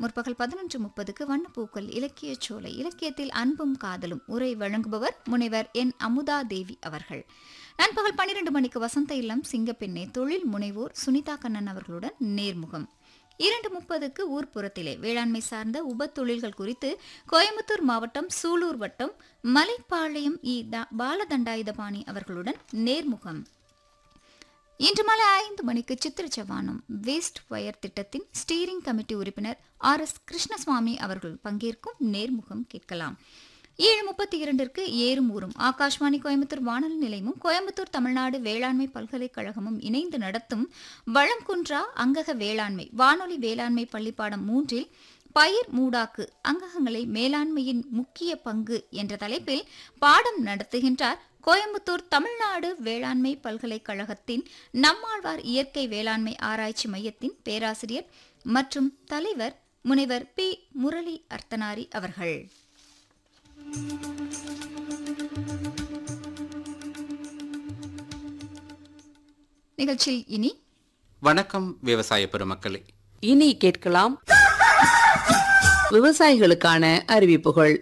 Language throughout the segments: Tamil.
முற்பகல் பதினொன்று முப்பதுக்கு வண்ணப்பூக்கள் இலக்கியச் சோலை இலக்கியத்தில் அன்பும் காதலும் உரை வழங்குபவர் முனைவர் என் அமுதா தேவி அவர்கள் நண்பகல் பன்னிரண்டு மணிக்கு வசந்த இல்லம் சிங்கப்பெண்ணே தொழில் முனைவோர் சுனிதா கண்ணன் அவர்களுடன் நேர்முகம் இரண்டு முப்பதுக்கு ஊர்ப்புறத்திலே வேளாண்மை சார்ந்த உப தொழில்கள் குறித்து கோயம்புத்தூர் மாவட்டம் சூலூர் வட்டம் மலைப்பாளையம் இ த- பாலதண்டாயுதபாணி அவர்களுடன் நேர்முகம் இன்று மாலை ஐந்து மணிக்கு சித்திர சவானம் வேஸ்ட் வயர் திட்டத்தின் ஸ்டீரிங் கமிட்டி உறுப்பினர் ஆர் எஸ் கிருஷ்ணசுவாமி அவர்கள் பங்கேற்கும் நேர்முகம் கேட்கலாம் ஏழு முப்பத்தி இரண்டிற்கு ஏறும் ஊரும் ஆகாஷ்வாணி கோயம்புத்தூர் வானொலி நிலையமும் கோயம்புத்தூர் தமிழ்நாடு வேளாண்மை பல்கலைக்கழகமும் இணைந்து நடத்தும் வளம்குன்றா அங்கக வேளாண்மை வானொலி வேளாண்மை பள்ளிப்பாடம் மூன்றில் பயிர் மூடாக்கு அங்ககங்களை மேலாண்மையின் முக்கிய பங்கு என்ற தலைப்பில் பாடம் நடத்துகின்றார் கோயம்புத்தூர் தமிழ்நாடு வேளாண்மை பல்கலைக்கழகத்தின் நம்மாழ்வார் இயற்கை வேளாண்மை ஆராய்ச்சி மையத்தின் பேராசிரியர் மற்றும் தலைவர் முனைவர் பி முரளி அர்த்தனாரி அவர்கள் நிகழ்ச்சியில் இனி வணக்கம் விவசாய பெருமக்களே இனி கேட்கலாம் விவசாயிகளுக்கான அறிவிப்புகள்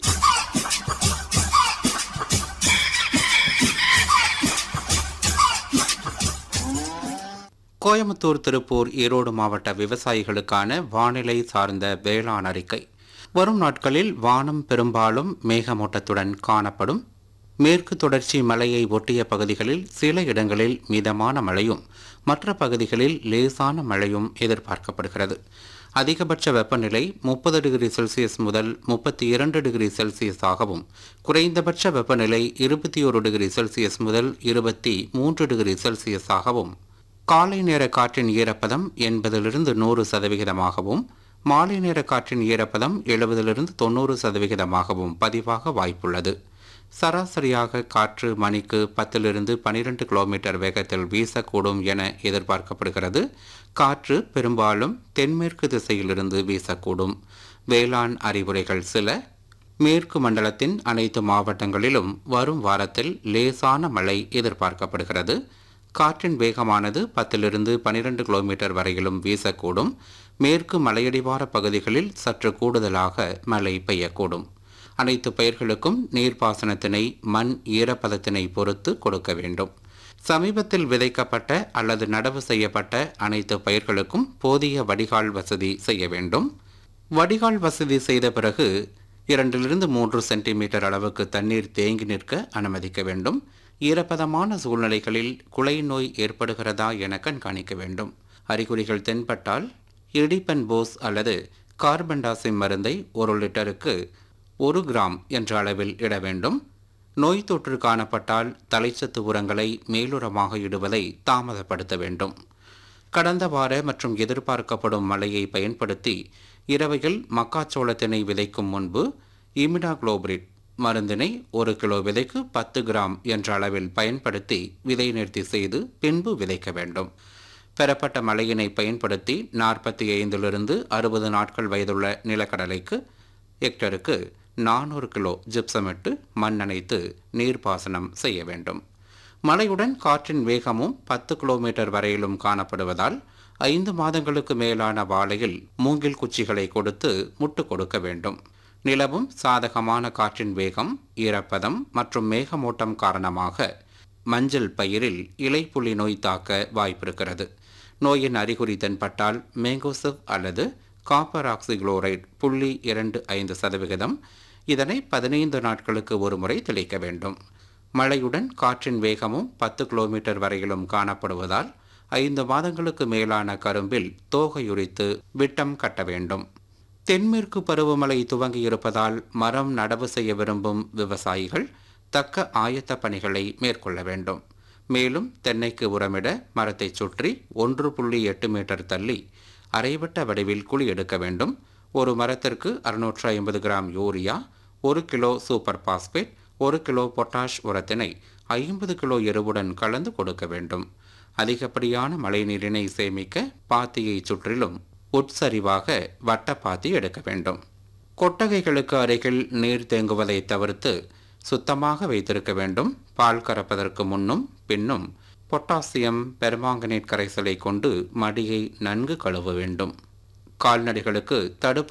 கோயம்புத்தூர் திருப்பூர் ஈரோடு மாவட்ட விவசாயிகளுக்கான வானிலை சார்ந்த வேளாண் அறிக்கை வரும் நாட்களில் வானம் பெரும்பாலும் மேகமூட்டத்துடன் காணப்படும் மேற்கு தொடர்ச்சி மலையை ஒட்டிய பகுதிகளில் சில இடங்களில் மிதமான மழையும் மற்ற பகுதிகளில் லேசான மழையும் எதிர்பார்க்கப்படுகிறது அதிகபட்ச வெப்பநிலை முப்பது டிகிரி செல்சியஸ் முதல் முப்பத்தி இரண்டு டிகிரி செல்சியஸாகவும் குறைந்தபட்ச வெப்பநிலை இருபத்தி ஒரு டிகிரி செல்சியஸ் முதல் இருபத்தி மூன்று டிகிரி செல்சியஸாகவும் காலை நேர காற்றின் ஈரப்பதம் எண்பதிலிருந்து நூறு சதவிகிதமாகவும் மாலை நேர காற்றின் ஈரப்பதம் எழுபதிலிருந்து தொண்ணூறு சதவிகிதமாகவும் பதிவாக வாய்ப்புள்ளது சராசரியாக காற்று மணிக்கு பத்திலிருந்து பனிரெண்டு கிலோமீட்டர் வேகத்தில் வீசக்கூடும் என எதிர்பார்க்கப்படுகிறது காற்று பெரும்பாலும் தென்மேற்கு திசையிலிருந்து வீசக்கூடும் வேளாண் அறிவுரைகள் சில மேற்கு மண்டலத்தின் அனைத்து மாவட்டங்களிலும் வரும் வாரத்தில் லேசான மழை எதிர்பார்க்கப்படுகிறது காற்றின் வேகமானது பத்திலிருந்து பனிரெண்டு கிலோமீட்டர் வரையிலும் வீசக்கூடும் மேற்கு மலையடிவார பகுதிகளில் சற்று கூடுதலாக மழை பெய்யக்கூடும் அனைத்து பயிர்களுக்கும் நீர்ப்பாசனத்தினை மண் ஈரப்பதத்தினை பொறுத்து கொடுக்க வேண்டும் சமீபத்தில் விதைக்கப்பட்ட அல்லது நடவு செய்யப்பட்ட அனைத்து பயிர்களுக்கும் போதிய வடிகால் வசதி செய்ய வேண்டும் வடிகால் வசதி செய்த பிறகு இரண்டிலிருந்து மூன்று சென்டிமீட்டர் அளவுக்கு தண்ணீர் தேங்கி நிற்க அனுமதிக்க வேண்டும் ஈரப்பதமான சூழ்நிலைகளில் குலை நோய் ஏற்படுகிறதா என கண்காணிக்க வேண்டும் அறிகுறிகள் தென்பட்டால் இடிபன் போஸ் அல்லது கார்பன்டாசிம் மருந்தை ஒரு லிட்டருக்கு ஒரு கிராம் என்ற அளவில் இட வேண்டும் நோய் தொற்று காணப்பட்டால் தலைச்சத்து உரங்களை மேலுரமாக இடுவதை தாமதப்படுத்த வேண்டும் கடந்த வார மற்றும் எதிர்பார்க்கப்படும் மழையை பயன்படுத்தி இரவையில் மக்காச்சோளத்தினை விதைக்கும் முன்பு இமிடாகுளோபிரிட் மருந்தினை ஒரு கிலோ விதைக்கு பத்து கிராம் என்ற அளவில் பயன்படுத்தி விதை நிறுத்தி செய்து பின்பு விதைக்க வேண்டும் பெறப்பட்ட மழையினை பயன்படுத்தி நாற்பத்தி ஐந்திலிருந்து அறுபது நாட்கள் வயதுள்ள நிலக்கடலைக்கு ஹெக்டருக்கு நானூறு கிலோ ஜிப்சமிட்டு மண் நனைத்து நீர்ப்பாசனம் செய்ய வேண்டும் மழையுடன் காற்றின் வேகமும் பத்து கிலோமீட்டர் வரையிலும் காணப்படுவதால் ஐந்து மாதங்களுக்கு மேலான வாழையில் மூங்கில் குச்சிகளை கொடுத்து முட்டு கொடுக்க வேண்டும் நிலவும் சாதகமான காற்றின் வேகம் ஈரப்பதம் மற்றும் மேகமூட்டம் காரணமாக மஞ்சள் பயிரில் இலைப்புள்ளி நோய் தாக்க வாய்ப்பிருக்கிறது நோயின் அறிகுறி தென்பட்டால் மேங்கோசிவ் அல்லது காப்பர் ஆக்சிகுளோரைட் புள்ளி இரண்டு ஐந்து சதவிகிதம் இதனை பதினைந்து நாட்களுக்கு ஒரு முறை தெளிக்க வேண்டும் மழையுடன் காற்றின் வேகமும் பத்து கிலோமீட்டர் வரையிலும் காணப்படுவதால் ஐந்து மாதங்களுக்கு மேலான கரும்பில் தோகையுரித்து விட்டம் கட்ட வேண்டும் தென்மேற்கு பருவமழை துவங்கியிருப்பதால் மரம் நடவு செய்ய விரும்பும் விவசாயிகள் தக்க ஆயத்த பணிகளை மேற்கொள்ள வேண்டும் மேலும் தென்னைக்கு உரமிட மரத்தை சுற்றி ஒன்று புள்ளி எட்டு மீட்டர் தள்ளி அரைவட்ட வடிவில் குழி எடுக்க வேண்டும் ஒரு மரத்திற்கு அறுநூற்று ஐம்பது கிராம் யூரியா ஒரு கிலோ சூப்பர் பாஸ்பேட் ஒரு கிலோ பொட்டாஷ் உரத்தினை ஐம்பது கிலோ எருவுடன் கலந்து கொடுக்க வேண்டும் அதிகப்படியான மழைநீரினை சேமிக்க பாத்தியை சுற்றிலும் உட்சரிவாக வட்டப்பாத்தி எடுக்க வேண்டும் கொட்டகைகளுக்கு அருகில் நீர் தேங்குவதை தவிர்த்து சுத்தமாக வைத்திருக்க வேண்டும் பால் கறப்பதற்கு முன்னும் பின்னும் பொட்டாசியம் பெர்மாங்கனேட் கரைசலை கொண்டு மடியை நன்கு கழுவ வேண்டும் கால்நடைகளுக்கு தடுப்பு